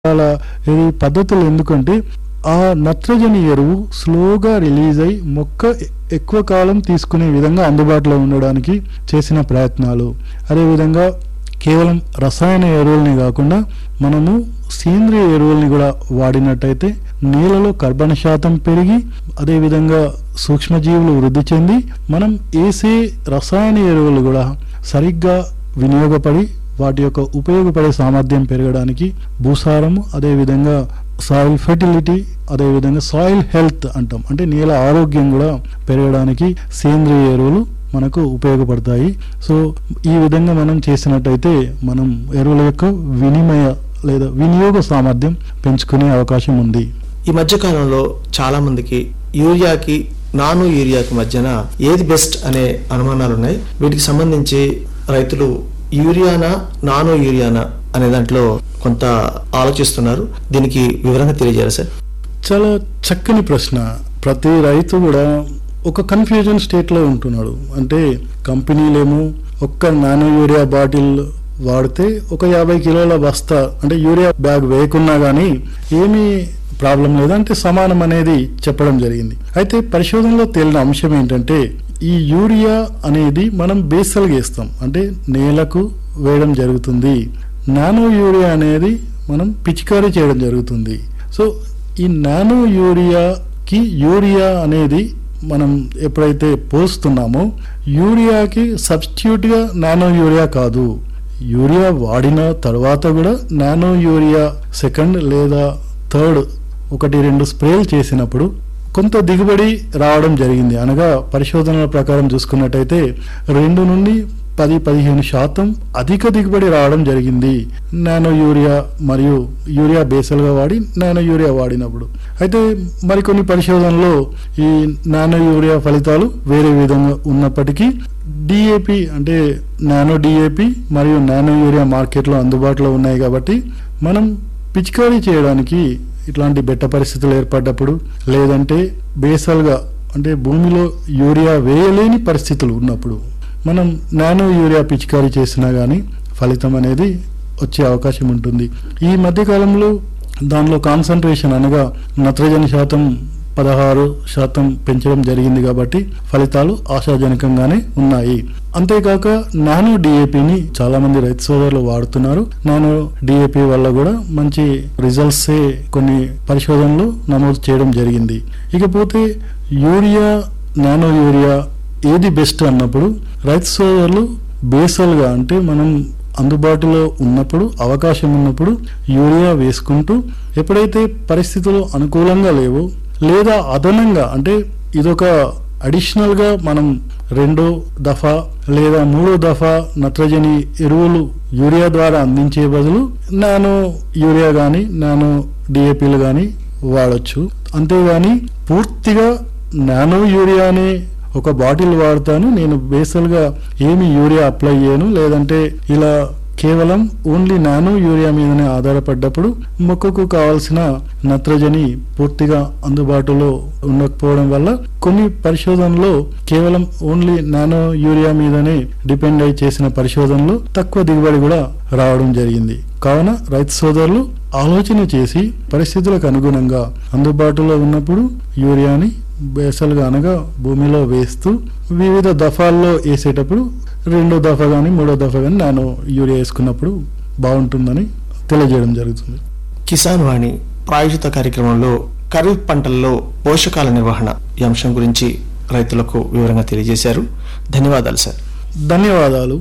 రకాల ఇది పద్ధతులు ఎందుకంటే ఆ నత్రజని ఎరువు స్లోగా రిలీజ్ అయి మొక్క ఎ- ఎక్కువ కాలం తీసుకునే విధంగా అందుబాటులో ఉండడానికి చేసిన ప్రయత్నాలు అదేవిధంగా కేవలం రసాయన ఎరువుల్ని కాకుండా మనము సేంద్రియ ఎరువుల్ని కూడా వాడినట్టయితే నేలలో కర్బన శాతం పెరిగి అదేవిధంగా సూక్ష్మజీవులు వృద్ధి చెంది మనం వేసే రసాయన ఎరువులు కూడా సరిగ్గా వినియోగపడి వాటి యొక్క ఉపయోగపడే సామర్థ్యం పెరగడానికి భూసారము అదేవిధంగా సాయిల్ ఫెర్టిలిటీ అదేవిధంగా సాయిల్ హెల్త్ అంటాం అంటే నేల ఆరోగ్యం కూడా పెరగడానికి సేంద్రియ ఎరువులు మనకు ఉపయోగపడతాయి సో ఈ విధంగా మనం చేసినట్టయితే మనం ఎరువుల యొక్క వినిమయ లేదా వినియోగ సామర్థ్యం పెంచుకునే అవకాశం ఉంది ఈ మధ్య కాలంలో చాలా మందికి యూరియాకి నాను యూరియాకి మధ్యన ఏది బెస్ట్ అనే అనుమానాలు ఉన్నాయి వీటికి సంబంధించి రైతులు యూరియానా నానో యూరియానా అనే దాంట్లో కొంత ఆలోచిస్తున్నారు దీనికి వివరంగా తెలియజేయాలి సార్ చాలా చక్కని ప్రశ్న ప్రతి రైతు కూడా ఒక కన్ఫ్యూజన్ స్టేట్లో ఉంటున్నాడు అంటే కంపెనీలేమో ఒక్క నానో యూరియా బాటిల్ వాడితే ఒక యాభై కిలోల బస్తా అంటే యూరియా బ్యాగ్ వేయకున్నా కానీ ఏమీ ప్రాబ్లం లేదు అంటే సమానం అనేది చెప్పడం జరిగింది అయితే పరిశోధనలో తేలిన అంశం ఏంటంటే ఈ యూరియా అనేది మనం బేసల్గా వేస్తాం అంటే నేలకు వేయడం జరుగుతుంది నానో యూరియా అనేది మనం పిచికారీ చేయడం జరుగుతుంది సో ఈ నానో యూరియాకి యూరియా అనేది మనం ఎప్పుడైతే పోస్తున్నామో యూరియాకి సబ్స్టిట్యూట్గా నానో యూరియా కాదు యూరియా వాడిన తర్వాత కూడా నానో యూరియా సెకండ్ లేదా థర్డ్ ఒకటి రెండు స్ప్రేలు చేసినప్పుడు కొంత దిగుబడి రావడం జరిగింది అనగా పరిశోధనల ప్రకారం చూసుకున్నట్టయితే రెండు నుండి పది పదిహేను శాతం అధిక దిగుబడి రావడం జరిగింది నానో యూరియా మరియు యూరియా బేసల్గా వాడి నానో యూరియా వాడినప్పుడు అయితే మరికొన్ని పరిశోధనలో ఈ నానో యూరియా ఫలితాలు వేరే విధంగా ఉన్నప్పటికీ డిఏపి అంటే నానో డిఏపి మరియు నానో యూరియా మార్కెట్లో అందుబాటులో ఉన్నాయి కాబట్టి మనం పిచికారీ చేయడానికి ఇట్లాంటి బెట్ట పరిస్థితులు ఏర్పడ్డప్పుడు లేదంటే బేసల్గా అంటే భూమిలో యూరియా వేయలేని పరిస్థితులు ఉన్నప్పుడు మనం నానో యూరియా పిచికారీ చేసినా కానీ ఫలితం అనేది వచ్చే అవకాశం ఉంటుంది ఈ మధ్య కాలంలో దానిలో కాన్సన్ట్రేషన్ అనగా నత్రజని శాతం పదహారు శాతం పెంచడం జరిగింది కాబట్టి ఫలితాలు ఆశాజనకంగానే ఉన్నాయి అంతేకాక నానో డిఏపిని చాలా మంది రైతు సోదరులు వాడుతున్నారు నానో డిఏపి వల్ల కూడా మంచి రిజల్ట్స్ కొన్ని పరిశోధనలు నమోదు చేయడం జరిగింది ఇకపోతే యూరియా నానో యూరియా ఏది బెస్ట్ అన్నప్పుడు రైతు సోదరులు బేసల్గా అంటే మనం అందుబాటులో ఉన్నప్పుడు అవకాశం ఉన్నప్పుడు యూరియా వేసుకుంటూ ఎప్పుడైతే పరిస్థితులు అనుకూలంగా లేవో లేదా అదనంగా అంటే ఇదొక అడిషనల్గా మనం రెండో దఫా లేదా మూడో దఫా నత్రజని ఎరువులు యూరియా ద్వారా అందించే బదులు నానో యూరియా కానీ నానో డిఏపీలు కానీ వాడచ్చు అంతేగాని పూర్తిగా నానో యూరియానే ఒక బాటిల్ వాడతాను నేను బేసల్గా ఏమి యూరియా అప్లై చేయను లేదంటే ఇలా కేవలం ఓన్లీ నానో యూరియా మీదనే ఆధారపడ్డప్పుడు మొక్కకు కావాల్సిన నత్రజని పూర్తిగా అందుబాటులో ఉండకపోవడం వల్ల కొన్ని పరిశోధనలో కేవలం ఓన్లీ నానో యూరియా మీదనే డిపెండ్ అయి చేసిన పరిశోధనలు తక్కువ దిగుబడి కూడా రావడం జరిగింది కావున రైతు సోదరులు ఆలోచన చేసి పరిస్థితులకు అనుగుణంగా అందుబాటులో ఉన్నప్పుడు యూరియాని బేసలుగా అనగా భూమిలో వేస్తూ వివిధ దఫాల్లో వేసేటప్పుడు రెండో దఫా కానీ మూడో దఫా కానీ నానో యూరియా వేసుకున్నప్పుడు బాగుంటుందని తెలియజేయడం జరుగుతుంది కిసాన్ వాణి ప్రాయోజిత కార్యక్రమంలో ఖరీఫ్ పంటల్లో పోషకాల నిర్వహణ ఈ అంశం గురించి రైతులకు వివరంగా తెలియజేశారు ధన్యవాదాలు సార్ ధన్యవాదాలు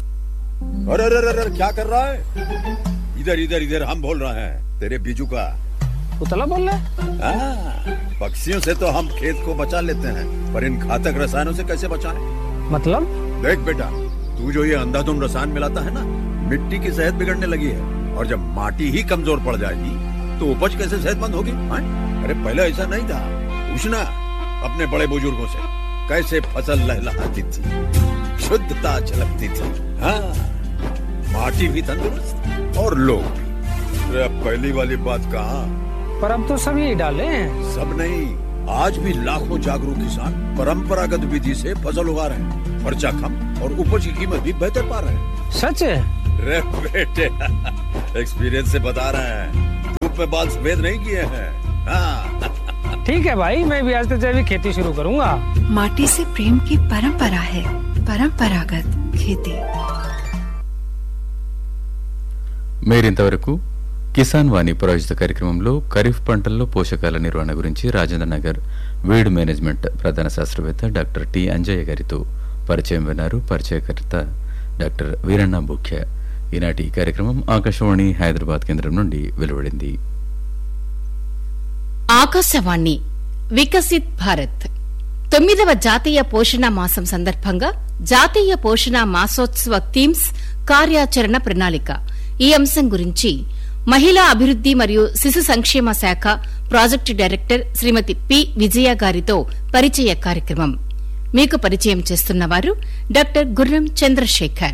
अरे अरे अरे अरे, क्या कर रहा है इधर इधर इधर हम बोल रहे हैं तेरे बीजू का उतला बोल रहा है हाँ, पक्षियों से तो हम खेत को बचा लेते हैं पर इन घातक रसायनों से कैसे बचाएं? मतलब देख बेटा तू जो ये अंधाधुंध रसायन मिलाता है ना मिट्टी की सेहत बिगड़ने लगी है और जब माटी ही कमजोर पड़ जाएगी तो उपज कैसे सेहतमंद होगी हाँ? अरे पहले ऐसा नहीं था पूछना अपने बड़े बुजुर्गों से कैसे फसल लहलहाती थी शुद्धता झलकती थी हाँ माटी भी तंदुरुस्त और लोग भी अरे अब पहली वाली बात कहाँ पर अब तो सब यही डाले हैं सब नहीं आज भी लाखों जागरूक किसान परंपरागत विधि से फसल उगा रहे हैं खर्चा कम और उपज की कीमत भी बेहतर पा रहे हैं सच है रे बेटे एक्सपीरियंस से बता रहे हैं पे बाल सफेद नहीं किए हैं हाँ ठीक है भाई मैं भी आज से जैविक खेती शुरू करूंगा माटी से प्रेम की परंपरा है परंपरागत खेती మీరింతవరకు కిసాన్ వాణి ప్రాయోజిత కార్యక్రమంలో ఖరీఫ్ పంటల్లో పోషకాల నిర్వహణ గురించి రాజేంద్ర నగర్ వీడ్ మేనేజ్మెంట్ ప్రధాన శాస్త్రవేత్త డాక్టర్ టి అంజయ్య గారితో పరిచయం విన్నారు పరిచయకర్త డాక్టర్ వీరಣ್ణ బుఖ్య ఈనాటి ఈ కార్యక్రమం ఆకాశవాణి హైదరాబాద్ కేంద్రం నుండి వెలువడింది ఆకాశవాణి వికసిత్ భారత్ తొమ్మిదవ జాతీయ పోషణ మాసం సందర్భంగా జాతీయ పోషణ మాసోత్సవ థీమ్స్ కార్యాచరణ ప్రణాళిక ఈ అంశం గురించి మహిళా అభివృద్ది మరియు శిశు సంక్షేమ శాఖ project director Srimathi P Vijaya గారితో పరిచయ కార్యక్రమం మీకు పరిచయం చేస్తున్నవారు డాక్టర్ గుర్రం చంద్రశేఖర్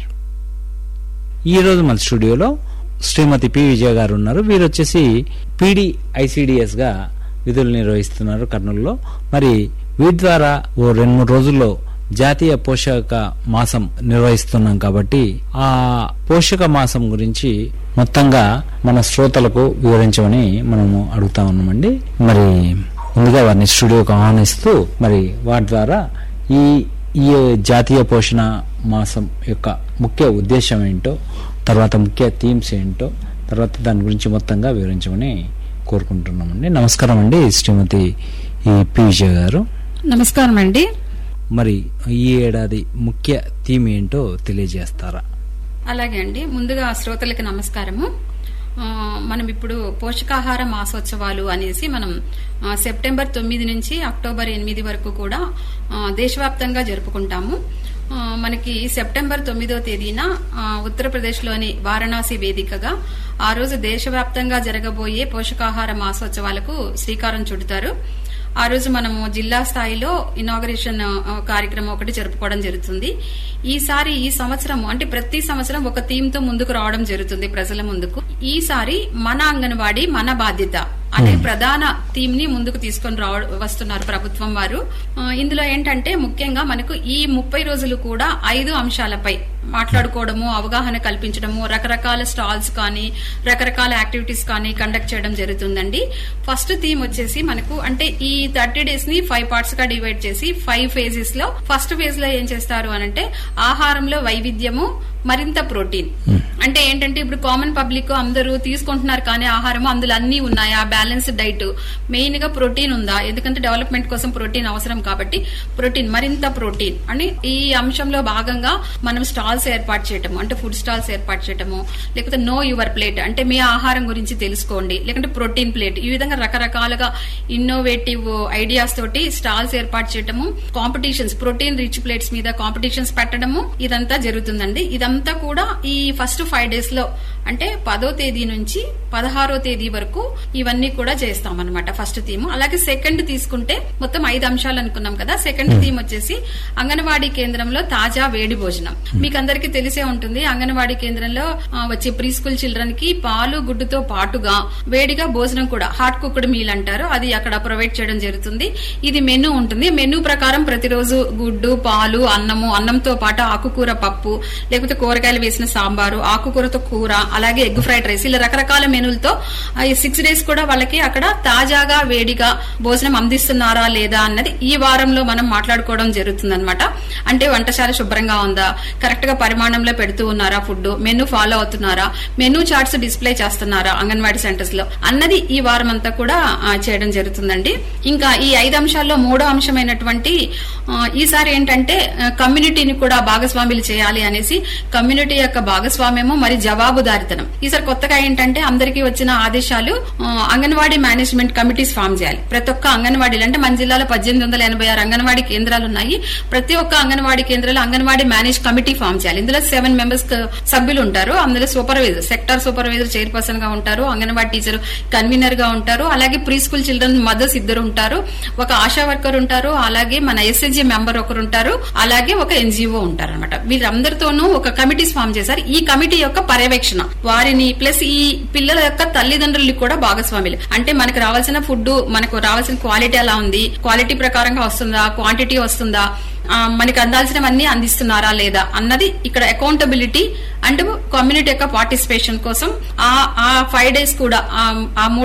ఈ రోజు మన స్టూడియోలో శ్రీమతి పి విజయ గారు ఉన్నారు వీరు వచ్చేసి పీడి ఐసిడిఎస్ గా విధులు నిర్వహిస్తున్నారు కర్నూలులో మరి వీటి ద్వారా ఓ రెండు మూడు రోజుల్లో జాతీయ పోషక మాసం నిర్వహిస్తున్నాం కాబట్టి ఆ పోషక మాసం గురించి మొత్తంగా మన శ్రోతలకు వివరించమని మనము అడుగుతా ఉన్నామండి మరి ముందుగా వారిని స్టూడియోకి ఆహ్వానిస్తూ మరి వాటి ద్వారా ఈ ఈ జాతీయ పోషణ మాసం యొక్క ముఖ్య ఉద్దేశం ఏంటో తర్వాత ముఖ్య థీమ్స్ ఏంటో తర్వాత దాని గురించి మొత్తంగా వివరించమని కోరుకుంటున్నామండి నమస్కారం అండి శ్రీమతి ఈ పి విజయ గారు నమస్కారం అండి మరి ఈ ఏడాది ముఖ్య థీమ్ ఏంటో తెలియజేస్తారా అలాగే అండి ముందుగా శ్రోతలకి నమస్కారము ఆ, మనం ఇప్పుడు పోషకాహార మాసోత్సవాలు అనేసి మనం ఆ, సెప్టెంబర్ తొమ్మిది నుంచి అక్టోబర్ ఎనిమిది వరకు కూడా ఆ, దేశవ్యాప్తంగా జరుపుకుంటాము ఆ, మనకి సెప్టెంబర్ తొమ్మిదో తేదీన ఆ, ఉత్తరప్రదేశ్లోని వారణాసి వేదికగా ఆ రోజు దేశవ్యాప్తంగా జరగబోయే పోషకాహార మాసోత్సవాలకు శ్రీకారం చుడతారు ఆ రోజు మనము జిల్లా స్థాయిలో ఇనాగరేషన్ ఆ, కార్యక్రమం ఒకటి జరుపుకోవడం జరుగుతుంది ఈసారి ఈ సంవత్సరం అంటే ప్రతి సంవత్సరం ఒక థీమ్ తో ముందుకు రావడం జరుగుతుంది ప్రజల ముందుకు ఈసారి మన అంగన్వాడి మన బాధ్యత అనే ప్రధాన థీమ్ ని ముందుకు తీసుకొని రావ వస్తున్నారు ప్రభుత్వం వారు ఆ, ఇందులో ఏంటంటే ముఖ్యంగా మనకు ఈ ముప్పై రోజులు కూడా ఐదు అంశాలపై మాట్లాడుకోవడము అవగాహన కల్పించడము రకరకాల స్టాల్స్ కానీ రకరకాల యాక్టివిటీస్ కానీ కండక్ట్ చేయడం జరుగుతుందండి ఫస్ట్ థీమ్ వచ్చేసి మనకు అంటే ఈ థర్టీ డేస్ ని ఫైవ్ పార్ట్స్ గా డివైడ్ చేసి ఫైవ్ ఫేజెస్ లో ఫస్ట్ ఫేజ్ లో ఏం చేస్తారు అనంటే ఆహారంలో వైవిధ్యము మరింత ప్రోటీన్ అంటే ఏంటంటే ఇప్పుడు కామన్ పబ్లిక్ అందరూ తీసుకుంటున్నారు కానీ ఆహారం అందులో అన్ని ఉన్నాయి ఆ బ్యాలెన్స్ డైట్ మెయిన్ గా ప్రోటీన్ ఉందా ఎందుకంటే డెవలప్మెంట్ కోసం ప్రోటీన్ అవసరం కాబట్టి ప్రోటీన్ మరింత ప్రోటీన్ అని ఈ అంశంలో భాగంగా మనం స్టాల్స్ ఏర్పాటు చేయటము అంటే ఫుడ్ స్టాల్స్ ఏర్పాటు చేయటము లేకపోతే నో యువర్ ప్లేట్ అంటే మీ ఆహారం గురించి తెలుసుకోండి లేకుంటే ప్రోటీన్ ప్లేట్ ఈ విధంగా రకరకాలుగా ఇన్నోవేటివ్ ఐడియాస్ తోటి స్టాల్స్ ఏర్పాటు చేయటము కాంపిటీషన్స్ ప్రోటీన్ రిచ్ ప్లేట్స్ మీద కాంపిటీషన్స్ పెట్టడము ఇదంతా జరుగుతుందండి ఇదంతా కూడా ఈ ఫస్ట్ ఫైవ్ డేస్ లో అంటే పదో తేదీ నుంచి పదహారో తేదీ వరకు ఇవన్నీ కూడా చేస్తాం అనమాట ఫస్ట్ థీమ్ అలాగే సెకండ్ తీసుకుంటే మొత్తం ఐదు అంశాలు అనుకున్నాం కదా సెకండ్ థీమ్ వచ్చేసి అంగన్వాడీ కేంద్రంలో తాజా వేడి భోజనం మీకు అందరికీ తెలిసే ఉంటుంది అంగన్వాడీ కేంద్రంలో ఆ, వచ్చే ప్రీ స్కూల్ చిల్డ్రన్ కి పాలు గుడ్డుతో పాటుగా వేడిగా భోజనం కూడా హాట్ కుక్డ్ మీల్ అంటారు అది అక్కడ ప్రొవైడ్ చేయడం జరుగుతుంది ఇది మెనూ ఉంటుంది మెనూ ప్రకారం ప్రతిరోజు గుడ్డు పాలు అన్నము అన్నంతో పాటు ఆకుకూర పప్పు లేకపోతే కూరగాయలు వేసిన సాంబారు ఆకుకూరతో కూర అలాగే ఎగ్ ఫ్రైడ్ రైస్ ఇలా రకరకాల మెనూలతో ఆ, ఈ సిక్స్ డేస్ కూడా వాళ్ళకి అక్కడ తాజాగా వేడిగా భోజనం అందిస్తున్నారా లేదా అన్నది ఈ వారంలో మనం మాట్లాడుకోవడం జరుగుతుంది అంటే వంటశాల శుభ్రంగా ఉందా కరెక్ట్ గా పరిమాణంలో పెడుతూ ఉన్నారా ఫుడ్ మెనూ ఫాలో అవుతున్నారా మెనూ చార్ట్స్ డిస్ప్లే చేస్తున్నారా అంగన్వాడీ సెంటర్స్ లో అన్నది ఈ వారం అంతా కూడా ఆ, చేయడం జరుగుతుందండి ఇంకా ఈ ఐదు అంశాల్లో మూడో అంశమైనటువంటి ఆ, ఈసారి ఏంటంటే ఆ, కమ్యూనిటీని కూడా భాగస్వాములు చేయాలి అనేసి కమ్యూనిటీ యొక్క భాగస్వామ్యము మరి జవాబుదారితనం ఈసారి కొత్తగా ఏంటంటే అందరికీ వచ్చిన ఆదేశాలు ఆ, అంగన్వాడీ మేనేజ్మెంట్ కమిటీస్ ఫామ్ చేయాలి ప్రతి ఒక్క అంగన్వాడీలు అంటే మన జిల్లాలో పద్దెనిమిది వందల ఎనభై ఆరు అంగన్వాడీ కేంద్రాలు ఉన్నాయి ప్రతి ఒక్క అంగన్వాడీ కేంద్రాలు అంగన్వాడీ మేనేజ్ కమిటీ ఫామ్ చేయాలి ఇందులో సెవెన్ మెంబర్స్ సభ్యులు ఉంటారు అందులో సూపర్వైజర్ సెక్టార్ సూపర్వైజర్ చైర్పర్సన్ గా ఉంటారు అంగన్వాడీ టీచర్ కన్వీనర్ గా ఉంటారు అలాగే ప్రీ స్కూల్ చిల్డ్రన్ మదర్స్ ఇద్దరు ఉంటారు ఒక ఆశా వర్కర్ ఉంటారు అలాగే మన ఎస్ఎస్జి మెంబర్ ఒకరు ఉంటారు అలాగే ఒక ఎన్జిఓ ఉంటారు అనమాట వీరందరితోనూ ఒక కమిటీస్ ఫామ్ చేశారు ఈ కమిటీ యొక్క పర్యవేక్షణ వారిని ప్లస్ ఈ పిల్లల యొక్క తల్లిదండ్రులు కూడా భాగస్వాములు అంటే మనకు రావాల్సిన ఫుడ్ మనకు రావాల్సిన క్వాలిటీ ఎలా ఉంది క్వాలిటీ ప్రకారంగా వస్తుందా క్వాంటిటీ వస్తుందా ఆ, మనకి అందాల్సినవన్నీ అందిస్తున్నారా లేదా అన్నది ఇక్కడ అకౌంటబిలిటీ అండ్ కమ్యూనిటీ యొక్క పార్టిసిపేషన్ కోసం ఆ ఆ ఫైవ్ డేస్ కూడా ఆ- ఆ మూడు